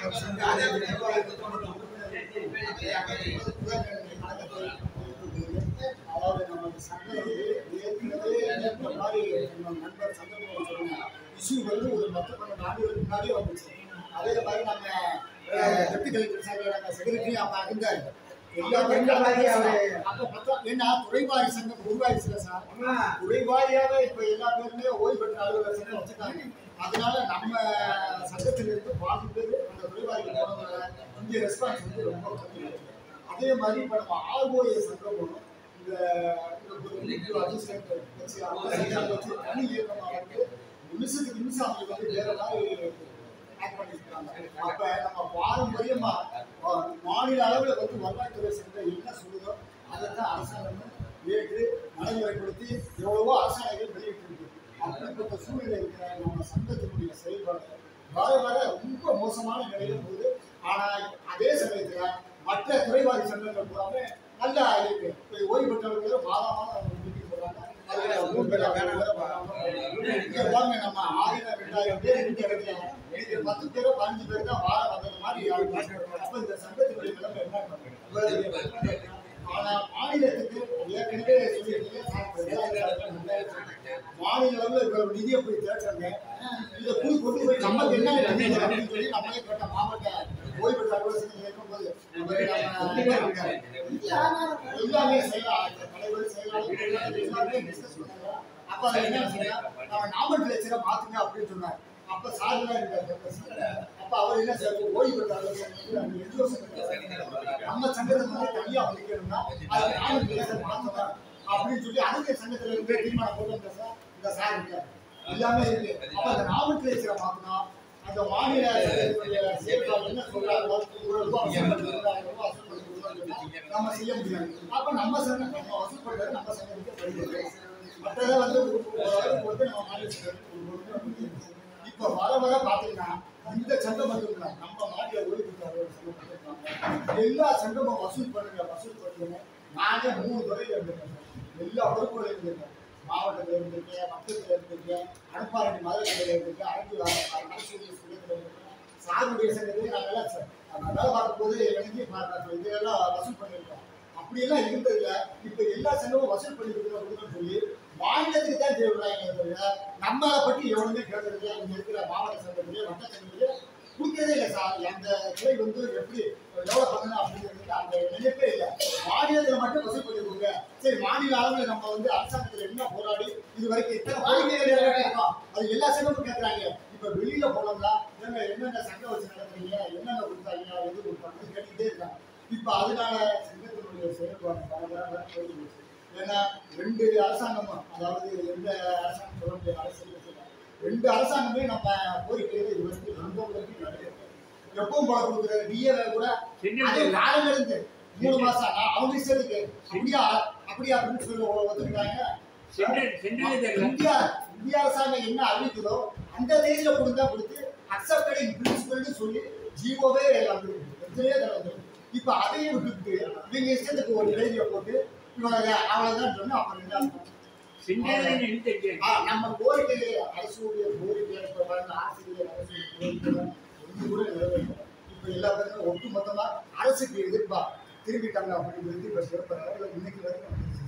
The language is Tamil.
நம்ம சங்க அனைத்து நிர்வாகத்துக்கு கொண்டு அதாவது நம்ம சங்கம் வந்து ஏற்கனவே இந்த மாதிரி நம்ம நண்பர் சங்கம் சொன்னாங்க இஷ்யூ வந்து ஒரு பத்து பன்னெண்டு ஆண்டுகளுக்கு முன்னாடியே வந்துச்சு அதே மாதிரி நம்ம டெப்டி கலெக்டர் சார் நம்ம செக்ரட்டரி அப்ப இருந்தார் எல்லா பெண்களும் அப்ப பார்த்தா ஏன்னா துறைவாரி சங்கம் உருவாயிடுச்சுல சார் துறைவாரியாவே இப்ப எல்லா பேருமே ஓய்வு பெற்ற அலுவலர் சங்கம் வச்சுட்டாங்க அதனால நம்ம சங்கத்துல இருந்து பாதி பேர் அந்த துறைவாரிக்கு போனவங்க இங்க ரெஸ்பான்ஸ் வந்து ரொம்ப கம்மி அதே மாதிரி இப்ப நம்ம ஆர்ஓஏ சங்கம் போனோம் இந்த அசிஸ்டன்ட் வச்சு வச்சு தனி இயக்கமா வந்து நிமிஷத்துக்கு நிமிஷம் அவங்க வந்து வேற மாதிரி ஆக்ட் பண்ணிருக்காங்க அப்ப நம்ம பாரம்பரியமா அஹ், மாநில அளவுல வந்து வருவாய்த்துறை சங்கம் என்ன சொல்லுதோ அதை தான் அரசாங்கம் ஏற்று நடைமுறைப்படுத்தி எவ்வளவோ அரசாங்கங்கள் வெளியிட்டிருக்கு அப்படிப்பட்ட சூழ்நிலை இருக்கிற நம்ம சங்கத்தினுடைய செயல்பாடு வர வர ரொம்ப மோசமான நிலையில போகுது ஆனா அதே சமயத்துல மற்ற துறைவாரி சங்கங்கள் பூராமே நல்லா இருக்கு இப்ப ஓய்வு பெற்றவர்கள் மாதமான மீட்டிங் போடுறாங்க அதுல மூணு பேர் வேற வேற வராங்க. இங்க பாருங்க நம்ம ஆயிரம் ரெண்டாயிரம் பேர் இருக்க இடத்துல இன்னைக்கு பத்து பேரோ பதினஞ்சு பேர் தான் வார வந்தது மாதிரி ஆகுது. அப்ப இந்த சங்கத்தினுடைய நிலைமை என்ன பண்ணுறது ஆனா மாநிலத்துக்கு ஏற்கனவே சொல்லியிருக்கீங்க சார், மாநில அளவுல இவ்வளவு நிதியை போய் திரட்டுறாங்க இதை போய் கொண்டு போய் நமக்கு என்ன நிதி அப்படின்னு சொல்லி நம்மளே கேட்ட மாவட்ட ஓய்வு பெற்ற அலுவலகத்தில் இருக்கும்போது எல்லாமே செய்யலாம் தலைவர் செயலாளர் எல்லாமே டிஸ்கஸ் பண்ணாங்க அப்ப அதை என்ன செய்யலாம் நம்ம நாமக்கல் மாத்துங்க அப்படின்னு சொன்னார் அப்ப சார் எல்லாம் இருக்காரு அப்ப அவர் என்ன சார் ஓய்வு பெற்ற அலுவலகம் என்ஜிஓ நம்ம சங்கத்தை வந்து தனியா வைக்கணும்னா அது நாமக்கல் மாத்தலாம் அப்படின்னு சொல்லி அதுக்கு சங்கத்துல இருந்து தீர்மானம் போட்டு வந்த சார் இந்த சார் இருக்காரு எல்லாமே இருக்கு அப்ப அந்த நாமக்கல் மாத்தணும் அந்த மாநில செயல்பாடு என்ன சொல்றாங்களோ இவ்வளவு ரூபாய் வசூல் பண்ணி ரெண்டாயிரம் ரூபாய் வசூல் பண்ணி கொடுத்தோம்னு சொன்னா நம்ம செய்ய முடியாது அப்ப நம்ம சங்கம் நம்ம வசூல் பண்றது நம்ம சங்கத்துக்கு வருகிறது மற்றதை வந்து ஓரளவுக்கு வந்து நம்ம மாநில சங்கத்துக்கு கொடுக்கணும். இப்ப வர வர பாத்தீங்கன்னா இந்த சங்கம் மட்டும் இல்ல நம்ம மாநில ஓய்வு பெற்றவர்கள் சங்கம் பண்ணிருக்காங்க. எல்லா சங்கமும் வசூல் பண்ணுங்க வசூல் பண்ணுங்க நானே மூணு துறையில இருந்திருக்கேன் எல்லா பொறுப்புகளும் இருந்திருக்கேன் மாவட்டத்தில் இருந்திருக்கேன் மக்களத்தில் இருந்திருக்கேன் அனுப்பாரணி மதுரையில் இருந்திருக்கேன் அரங்கு அரசியல் சங்கத்தில் இருந்திருக்கேன் சாருடைய சங்கத்திலே நான் வேலை சார் நான் வேலை பார்க்கும்போது எனக்கு பார்க்க இதெல்லாம் வசூல் பண்ணியிருக்கோம் அப்படியெல்லாம் இருந்ததில்ல இப்ப எல்லா சங்கமும் வசூல் பண்ணி கொடுக்கணும் சொல்லி மாநிலத்துக்கு தான் தேவைப்படுறாங்க தவிர நம்ம அதை பற்றி எவனுமே கேட்கறது இங்க இருக்கிற மாவட்ட சங்கத்திலே வட்ட சங்கத்திலே கொடுக்கறதே இல்லை சார் அந்த துறை வந்து எப்படி எவ்வளவு பண்ணணும் அப்படிங்கிறது அந்த நினைப்பே இல்லை மாநிலத்தில் மட்டும் வசூல் பண்ணி கொடுங்க சரி மாநில அளவில் நம்ம வந்து அரசாங்கத்தில் என்ன போராடி இது வரைக்கும் எத்தனை கோரிக்கைகள் நிறைவேற்றிருக்கோம் அது எல்லா சங்கமும் கேட்கறாங்க இப்ப வெளியில போனோம்னா ஏங்க என்னென்ன சங்கம் வச்சு நடத்துறீங்க என்னென்ன கொடுத்தாங்க எது கொடுத்தாங்கன்னு கேட்டுக்கிட்டே இருக்காங்க இப்ப அதனால சங்கத்தினுடைய செயல்பாடு வர வர வர போயிட்டு இருக்கு. ஏன்னா ரெண்டு அரசாங்கமும் அதாவது எந்த அரசாங்கம் சொல்ல முடியாது அரசியல் சொல்ல ரெண்டு அரசாங்கமே நம்ம கோரிக்கைகளை இது வரைக்கும் ரொம்ப வரைக்கும் நிறைவேற்றல. எப்பவும் போல கொடுக்குற டிஎல் கூட அது காலம் இருந்து மூணு மாசம் நான் அவங்க இஷ்டத்துக்கு அப்படியா அப்படியா அப்படின்னு சொல்லி ஒத்துக்கிட்டாங்க இந்தியா இந்திய அரசாங்கம் என்ன அறிவிக்குதோ அந்த தேதியில கொடுத்தா கொடுத்து அக்செப்டட் பிரின்சிபல்னு சொல்லி ஜீவோவே வந்துருக்கு எத்தனையோ தடவை வந்திருக்கு. இப்ப அதையும் விட்டுட்டு இவங்க இஷ்டத்துக்கு ஒரு தேதியை போட்டு இவங்க அவ்வளவுதான் சொன்னா அப்புறம் என்ன ஆ, நம்ம கோரிக்கை அரசுடைய கோரிக்கை இப்ப பாருங்க ஆசிரியர் அரசு கோரிக்கை ஒன்று கூட நிறைவேற்றல இப்ப எல்லா பேருமே ஒட்டு மொத்தமா அரசுக்கு எதிர்ப்பா திரும்பிட்டாங்க அப்படிங்கிறது இப்ப சிறப்பாக இன்னைக்கு வரைக்கும்